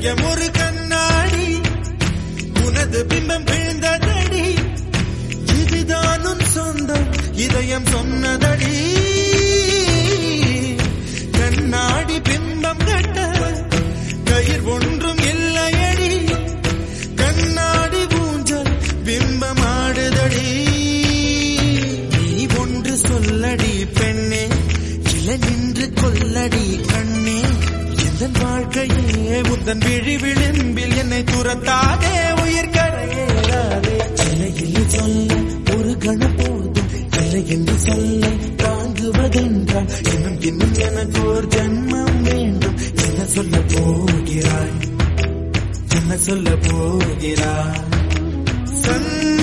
இதயம் ஒரு கண்ணாடி உனது பிம்பம் விழுந்ததடி இதுதான் உன் சொந்தம் இதயம் சொன்னதடி கண்ணாடி பிம்பம் கட்ட கயிர் ஒன்றும் இல்லையடி கண்ணாடி ஊஞ்சல் பிம்பம் ஆடுதடி நீ ஒன்று சொல்லடி பெண்ணே இல நின்று கொல்லடி கண்ணே எந்த வாழ்க்கையே உந்தன் விழி விளிம்பில் என்னை துரத்தாதே உயிர் கரையேறாதே சிலையில் சொல்ல ஒரு கண போதும் இல்லை என்று சொல்ல தாங்குவதென்றால் இன்னும் இன்னும் எனக்கு ஒரு ஜன்மம் வேண்டும் என்ன சொல்ல போகிறாய் என்ன சொல்ல போகிறாய் சன்